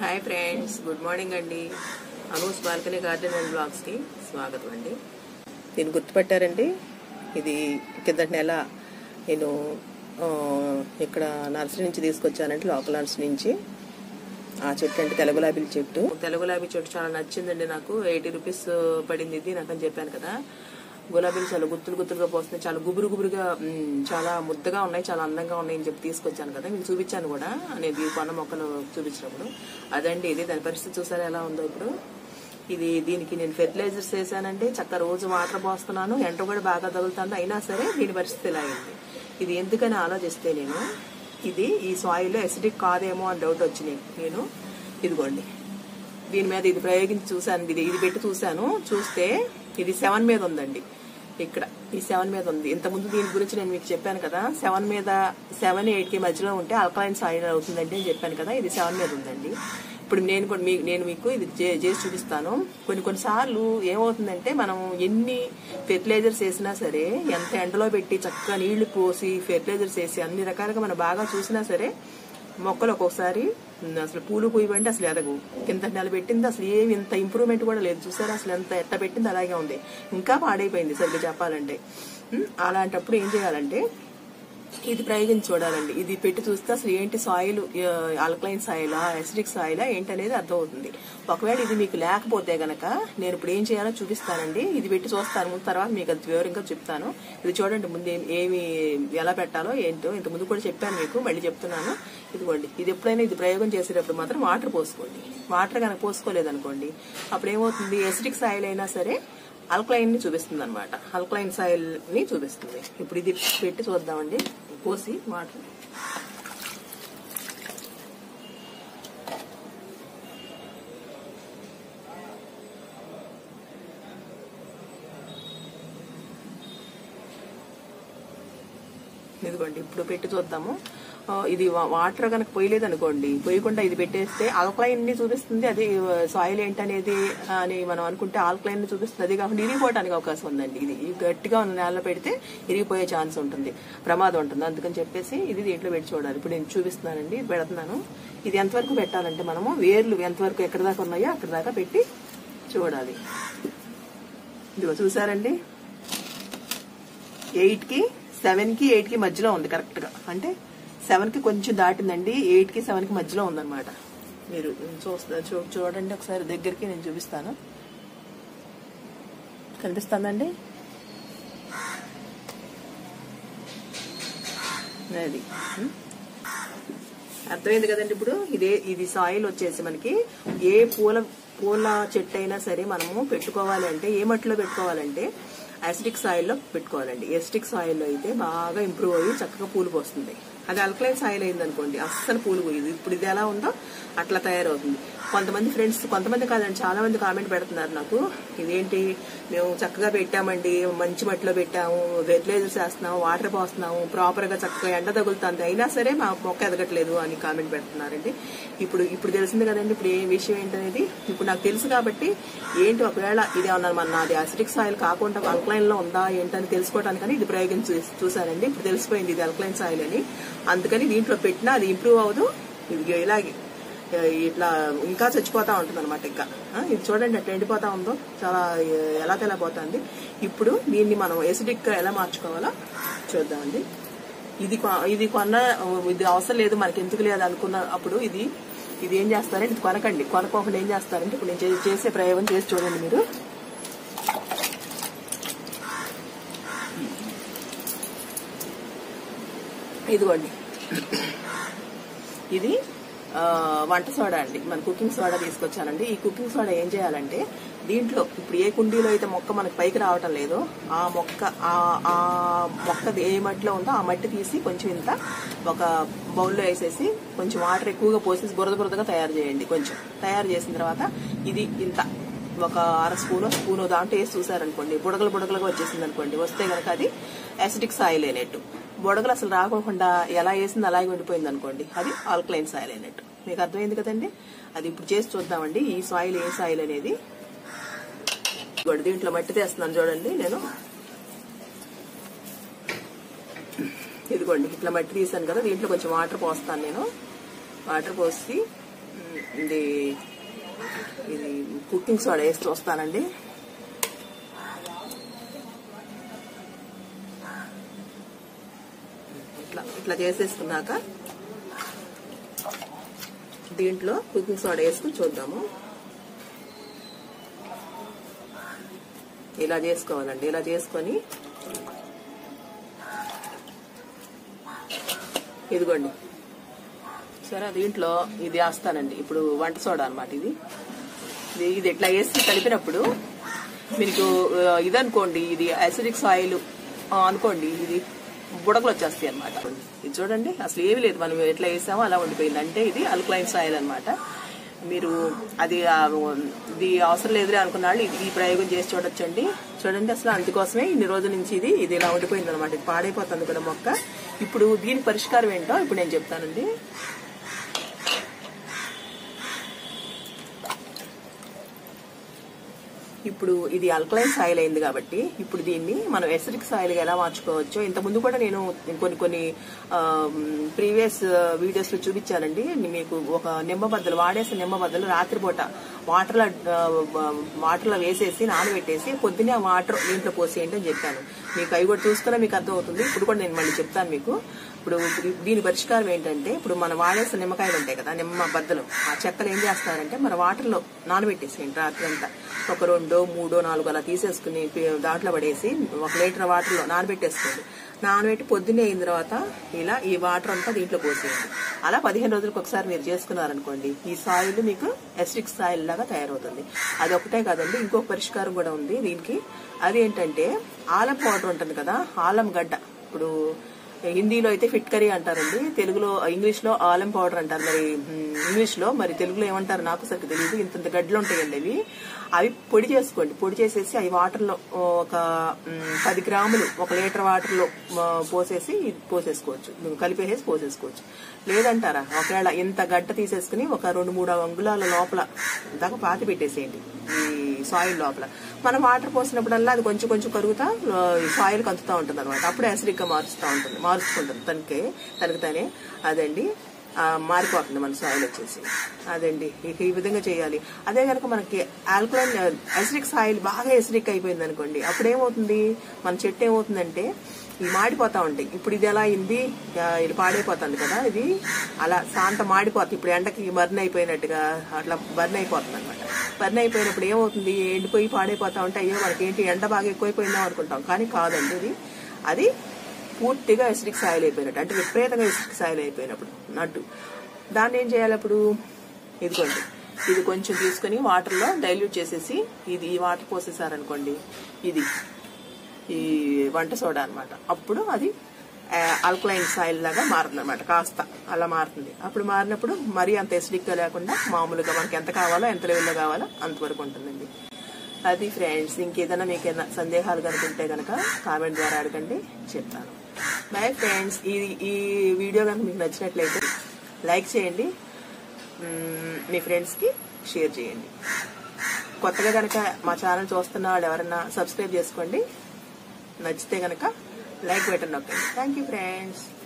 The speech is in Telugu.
హాయ్ ఫ్రెండ్స్ గుడ్ మార్నింగ్ అండి అనూస్ బాల్కనీ గార్డెన్ అండ్ బ్లాగ్స్కి స్వాగతం అండి దీన్ని గుర్తుపెట్టారండి ఇది కిందటి నెల నేను ఆ, ఇక్కడ నర్సరీ నుంచి తీసుకొచ్చానండి లోకల్ నర్సరీ నుంచి ఆ చెట్టు అంటే తెల్ల గులాబీల చెట్టు తెల్ల గులాబీ చెట్టు చాలా నచ్చిందండి నాకు ఎయిటీ రూపీస్ పడింది ఇది నాకు అని చెప్పాను కదా గులాబీలు చాలా గుత్తులు గుత్తులుగా పోస్తున్నాయి చాలా గుబురు గుబురుగా మ్, చాలా ముద్దగా ఉన్నాయి చాలా అందంగా ఉన్నాయి అని చెప్పి తీసుకొచ్చాను కదా మీకు చూపించాను కూడా నేను ఈ కొన్న మొక్కలు చూపించినప్పుడు అదండి ఇది దాని పరిస్థితి చూసారా ఎలా ఉందో ఇప్పుడు ఇది దీనికి నేను ఫెర్టిలైజర్స్ వేసానండి చక్క రోజు వాటర్ పోస్తున్నాను ఎండ కూడా బాగా తగులుతుంది అయినా సరే దీని పరిస్థితి ఇలా అయింది ఇది ఎందుకని ఆలోచిస్తే నేను ఇది ఈ సాయిల్లో ఎసిడిక్ కాదేమో అని డౌట్ వచ్చినాయి నేను ఇదిగోండి దీని మీద ఇది ప్రయోగించి చూశాను ఇది ఇది పెట్టి చూశాను చూస్తే ఇది సెవెన్ మీద ఉందండి ఇక్కడ ఈ సెవెన్ మీద ఉంది ఇంతకుముందు దీని గురించి నేను మీకు చెప్పాను కదా సెవెన్ మీద సెవెన్ ఎయిట్ కి మధ్యలో ఉంటే ఆల్కలైన్ సాయిల్ అవుతుందండి అని చెప్పాను కదా ఇది సెవెన్ మీద ఉందండి ఇప్పుడు నేను కూడా మీ నేను మీకు ఇది చే- చేసి చూపిస్తాను కొన్ని కొన్నిసార్లు ఏమవుతుందంటే మనం ఎన్ని ఫెర్టిలైజర్స్ వేసినా సరే ఎంత ఎండలో పెట్టి చక్కగా నీళ్లు పోసి ఫెర్టిలైజర్స్ వేసి అన్ని రకాలుగా మనం బాగా చూసినా సరే మొక్కలు ఒక్కొక్కసారి ఉమ్, అసలు పూలు పూయబంటే అసలు ఎదగవు కింద నెల పెట్టింది అసలు ఏమి ఇంత ఇంప్రూవ్మెంట్ కూడా లేదు చూసారా అసలు ఎంత ఎట్ట పెట్టింది అలాగే ఉంది ఇంకా పాడైపోయింది సరిగ్గా చెప్పాలంటే ఉమ్, అలాంటప్పుడు ఏం చేయాలంటే ఇది ప్రయోగించి చూడాలండి ఇది పెట్టి చూస్తే అసలు ఏంటి సాయిల్ ఆల్కలైన్ సాయిలా ఎసిడిక్ సాయిలా ఏంటనేది అర్థమవుతుంది ఒకవేళ ఇది మీకు లేకపోతే గనక నేను ఇప్పుడు ఏం చేయాలో చూపిస్తానండి ఇది పెట్టి చూస్తాను ముందు తర్వాత మీకు అది వివరంగా చెప్తాను ఇది చూడండి ముందు ఏం- ఏమి ఎలా పెట్టాలో ఏంటో ఇంత ముందు కూడా చెప్పాను మీకు మళ్ళీ చెప్తున్నాను ఇదిగోండి ఇది ఎప్పుడైనా ఇది ప్రయోగం చేసేటప్పుడు మాత్రం వాటర్ పోసుకోండి వాటర్ కనుక పోసుకోలేదనుకోండి అప్పుడు ఏమవుతుంది ఎసిడిక్ సాయిల్ అయినా సరే అల్కలైన్ ని చూపిస్తుంది అనమాట అల్కలైన్ సాయిల్ ని చూపిస్తుంది ఇప్పుడు ఇది పెట్టి చూద్దామండి పోసి వాటర్ ఇదిగోండి ఇప్పుడు పెట్టి చూద్దాము ఆ, ఇది వా- వాటర్ కనుక పోయలేదు అనుకోండి పోయకుండా ఇది పెట్టేస్తే ఆల్కలైన్ ని చూపిస్తుంది అది సాయిల్ ఏంటనేది అని మనం అనుకుంటే ఆల్కలైన్ ని చూపిస్తుంది అది కాకుండా ఇరిగిపోవడానికి అవకాశం ఉందండి ఇది ఇది గట్టిగా ఉన్న నేలలో పెడితే ఇరిగిపోయే ఛాన్స్ ఉంటుంది ప్రమాదం ఉంటుంది అందుకని చెప్పేసి ఇది దీంట్లో పెట్టి చూడాలి ఇప్పుడు నేను చూపిస్తున్నానండి ఇది పెడుతున్నాను ఇది ఎంతవరకు పెట్టాలంటే మనము వేర్లు ఎంతవరకు ఎక్కడి దాకా ఉన్నాయో అక్కడి దాకా పెట్టి చూడాలి ఇదిగో చూసారండి ఎయిట్ కి సెవెన్ కి ఎయిట్ కి మధ్యలో ఉంది కరెక్ట్ గా అంటే సెవెన్ కి కొంచెం దాటిందండి ఎయిట్ కి సెవెన్ కి మధ్యలో ఉందన్నమాట మీరు చూస్తా చూ- చూడండి ఒకసారి దగ్గరికి నేను చూపిస్తాను కనిపిస్తుందండి అది ఉం? అర్థమైంది కదండి ఇప్పుడు ఇదే ఇది సాయిల్ వచ్చేసి మనకి ఏ పూల పూల చెట్టు అయినా సరే మనము పెట్టుకోవాలి అంటే ఏ మట్టిలో పెట్టుకోవాలంటే యాసిడిక్ సాయిల్లో పెట్టుకోవాలండి ఎసిడిక్ సాయిల్లో అయితే బాగా ఇంప్రూవ్ అయ్యి చక్కగా పూలు పోస్తుంది అది అల్కలైన్ సాయిల్ అయింది అనుకోండి అస్సలు పూలు పోయింది ఇప్పుడు ఇది ఎలా ఉందో అట్లా తయారవుతుంది కొంతమంది ఫ్రెండ్స్ కొంతమంది కాదండి చాలా మంది కామెంట్ పెడుతున్నారు నాకు ఇదేంటి మేము చక్కగా పెట్టామండి మంచి మట్టిలో పెట్టాము ఫెర్టిలైజర్స్ వేస్తున్నాము వాటర్ పోస్తున్నాము ప్రాపర్ గా చక్కగా ఎండ తగులుతుంది అయినా సరే మా మొక్క ఎదగట్లేదు అని కామెంట్ పెడుతున్నారండి ఇప్పుడు ఇప్పుడు తెలిసింది కదండి ఇప్పుడు ఏ విషయం ఏంటనేది ఇప్పుడు నాకు తెలుసు కాబట్టి ఏంటి ఒకవేళ ఇది ఏమన్నా మన నాది అసిడిక్ సాయిల్ కాకుండా అల్కలైన్ లో ఉందా ఏంటని తెలుసుకోవడానికని ఇది ప్రయోగం చూ- చూశానండి ఇప్పుడు తెలిసిపోయింది ఇది అల్కలైన్ సాయిల్ అని అందుకని దీంట్లో పెట్టినా అది ఇంప్రూవ్ అవ్వదు ఇది ఇలాగే ఆ, ఇట్లా ఇంకా చచ్చిపోతా ఉంటుంది అనమాట ఇంకా ఆ, ఇది చూడండి అట్లా ఎండిపోతా ఉందో చాలా ఆ, ఎలా తెలపోతుంది ఇప్పుడు దీన్ని మనం ఎసిడిక్ గా ఎలా మార్చుకోవాలో చూద్దామండి ఇది కొ- ఇది కొన్న ఇది అవసరం లేదు మనకి ఎందుకు లేదు అనుకున్న అప్పుడు ఇది ఇది ఏం చేస్తారంటే ఇది కొనకండి కొనకోకుండా ఏం చేస్తారంటే ఇప్పుడు నేను చే- చేసే ప్రయోగం చేసి చూడండి మీరు ఇదిగోండి ఇది ఆ, వంట సోడా అండి మన కుకింగ్ సోడా తీసుకొచ్చానండి ఈ కుకింగ్ సోడా ఏం చేయాలంటే దీంట్లో ఇప్పుడు ఏ కుండీలో అయితే మొక్క మనకి పైకి రావటం లేదో ఆ మొక్క ఆ ఆ మొక్క ఏ మట్టిలో ఉందో ఆ మట్టి తీసి కొంచెం ఇంత ఒక బౌల్లో వేసేసి కొంచెం వాటర్ ఎక్కువగా పోసేసి బురద బురదగా తయారు చేయండి కొంచెం తయారు చేసిన తర్వాత ఇది ఇంత ఒక అర స్పూను స్పూను దాంట్లో వేసి చూసారనుకోండి బుడగలు బుడగలుగా వచ్చేసింది అనుకోండి వస్తే గనక అది యాసిడిక్ సాయిల్ అయినట్టు బుడగలు అసలు రాకోకుండా ఎలా వేసింది అలాగే ఉండిపోయింది అనుకోండి అది ఆల్కలైన్ సాయిల్ అయినట్టు మీకు అర్థమైంది కదండి అది ఇప్పుడు చేసి చూద్దామండి ఈ సాయిల్ ఏ సాయిల్ అనేది ఇదిగోండి దీంట్లో మట్టి తీస్తున్నాను చూడండి నేను ఇదిగోండి ఇట్లా మట్టి తీసాను కదా దీంట్లో కొంచెం వాటర్ పోస్తాను నేను వాటర్ పోసి ఉమ్, ఇది ఇది కుకింగ్ సోడా వేసి చూస్తానండి ఇట్లా ఇట్లా చేసేసుకున్నాక దీంట్లో కుకింగ్ సోడా వేసుకుని చూద్దాము ఇలా చేసుకోవాలండి ఇలా చేసుకొని ఇదిగోండి సరే దీంట్లో ఇది వేస్తానండి ఇప్పుడు వంట సోడా అనమాట ఇది ఇది ఇది ఇట్లా వేసి కలిపినప్పుడు మీకు ఆ, ఇదనుకోండి ఇది అసిడిక్ సాయిల్ అనుకోండి ఇది బుడకలు వచ్చేస్తాయి అనమాట ఇది చూడండి అసలు ఏమీ లేదు మనం ఎట్లా వేసామో అలా ఉండిపోయింది అంటే ఇది అల్కలైన్ సాయిల్ అన్నమాట మీరు అది ఆ, ఇది అవసరం లేదులే అనుకున్న వాళ్ళు ఇది ఈ ప్రయోగం చేసి చూడొచ్చండి చూడండి అసలు అందుకోసమే ఇన్ని రోజుల నుంచి ఇది ఇది ఇలా ఉండిపోయింది అనమాట ఇది పాడైపోతుంది కూడా మొక్క ఇప్పుడు దీని పరిష్కారం ఏంటో ఇప్పుడు నేను చెప్తానండి ఇప్పుడు ఇది అల్కలైన్ సాయిల్ అయింది కాబట్టి ఇప్పుడు దీన్ని మనం ఎసిడిక్ సాయిల్ ఎలా మార్చుకోవచ్చో ఇంత ముందు కూడా నేను కొన్ని కొన్ని ప్రీవియస్ వీడియోస్ లో చూపించానండి మీకు ఒక నిమ్మ బద్దలు వాడేసిన నిమ్మ బద్దలు రాత్రిపూట వాటర్లో వాటర్లో వేసేసి నానబెట్టేసి పొద్దున్నే ఆ వాటర్ దీంట్లో పోసేయండి అని చెప్పాను మీకు అవి కూడా చూసుకున్నా మీకు అర్థం అవుతుంది ఇప్పుడు కూడా నేను మళ్ళీ చెప్తాను మీకు ఇప్పుడు దీని పరిష్కారం ఏంటంటే ఇప్పుడు మనం వాడేసిన నిమ్మకాయలు ఉంటాయి కదా నిమ్మ బద్దలు ఆ చెక్కలు ఏం చేస్తారంటే మన వాటర్లో నానబెట్టేసేయండి రాత్రి అంతా ఒక రెండో మూడో నాలుగు అలా తీసేసుకుని పి- దాంట్లో పడేసి ఒక లీటర్ వాటర్లో నానబెట్టేసుకోండి నానబెట్టి పొద్దున్నే అయిన తర్వాత ఇలా ఈ వాటర్ అంతా దీంట్లో పోసేయండి అలా పదిహేను రోజులకు ఒకసారి మీరు చేసుకున్నారనుకోండి ఈ సాయిల్ మీకు ఎస్టిక్ సాయిల్ లాగా తయారవుతుంది అది ఒకటే కాదండి ఇంకొక పరిష్కారం కూడా ఉంది దీనికి అది ఏంటంటే ఆలం పౌడర్ ఉంటుంది కదా ఆలం గడ్డ ఇప్పుడు హిందీలో అయితే ఫిట్ కర్రీ అంటారండి తెలుగులో ఇంగ్లీష్ లో ఆలం పౌడర్ అంటారు మరి మ్, ఇంగ్లీష్ లో మరి తెలుగులో ఏమంటారు నాకు సరిగ్గా తెలియదు ఇంత ఇంత గడ్డలు ఉంటాయండి అవి అవి పొడి చేసుకోండి పొడి చేసేసి అవి వాటర్ లో ఒక మ్, పది గ్రాములు ఒక లీటర్ వాటర్ లో ఆ, పోసేసి ఇది పోసేసుకోవచ్చు కలిపేసేసి పోసేసుకోవచ్చు లేదంటారా ఒకవేళ ఇంత గడ్డ తీసేసుకుని ఒక రెండు మూడు అంగుళాల లోపల దాకా పాతి పెట్టేసేయండి ఈ సాయిల్ లోపల మనం వాటర్ పోసినప్పుడల్లా అది కొంచెం కొంచెం కరుగుతా ఆ, ఈ సాయిల్ కంతుతా ఉంటుంది అనమాట అప్పుడు యాసిడిక్ గా మారుస్తూ ఉంటుంది మారుస్తుంటుంది తనకే తనకి తనే అదండి ఆ, మారిపోతుంది మన సాయిల్ వచ్చేసి అదండి ఇక ఈ విధంగా చేయాలి అదే కనుక మనకి ఆల్కలైన్ యాసిడిక్ సాయిల్ బాగా యాసిడిక్ అయిపోయింది అనుకోండి అప్పుడు ఏమవుతుంది మన చెట్టు ఏమవుతుందంటే ఇవి మాడిపోతా ఉంటాయి ఇప్పుడు ఇది ఎలా అయింది ఆ, ఇది పాడైపోతుంది కదా ఇది అలా శాంత మాడిపోతుంది ఇప్పుడు ఎండకి బర్న్ అయిపోయినట్టుగా అట్లా బర్న్ అయిపోతుంది అనమాట బర్న్ అయిపోయినప్పుడు ఏమవుతుంది ఎండిపోయి పాడైపోతా ఉంటే అయ్యో మనకి ఏంటి ఎండ బాగా ఎక్కువైపోయిందాం అనుకుంటాం కానీ కాదండి ఇది అది పూర్తిగా ఎసిడిక్ సాయిల్ అయిపోయినట్టు అంటే విపరీతంగా ఎసిడిక్ సాయిల్ అయిపోయినప్పుడు నట్టు దాన్ని ఏం చేయాలి అప్పుడు ఇదిగోండి ఇది కొంచెం తీసుకుని వాటర్లో డైల్యూట్ చేసేసి ఇది ఈ వాటర్ పోసేసారనుకోండి ఇది ఈ వంట సోడా అన్నమాట అప్పుడు అది ఆల్కలైన్ సాయిల్ లాగా మారుతుంది అనమాట కాస్త అలా మారుతుంది అప్పుడు మారినప్పుడు మరీ అంత ఎసిడిక్ గా లేకుండా మామూలుగా మనకి ఎంత కావాలో ఎంత లెవెల్లో కావాలో అంతవరకు ఉంటుందండి అది ఫ్రెండ్స్ ఇంకేదైనా మీకు ఏదైనా సందేహాలు కనుకుంటే కనుక కామెంట్ ద్వారా అడగండి చెప్తాను బై ఫ్రెండ్స్ ఈ ఈ వీడియో కనుక మీకు నచ్చినట్లయితే లైక్ చేయండి మ్మ్, మీ ఫ్రెండ్స్కి షేర్ చేయండి కొత్తగా కనుక మా ఛానల్ చూస్తున్న వాళ్ళు ఎవరైనా సబ్స్క్రైబ్ చేసుకోండి నచ్చితే కనుక లైక్ బటన్ నొక్కండి థ్యాంక్ యూ ఫ్రెండ్స్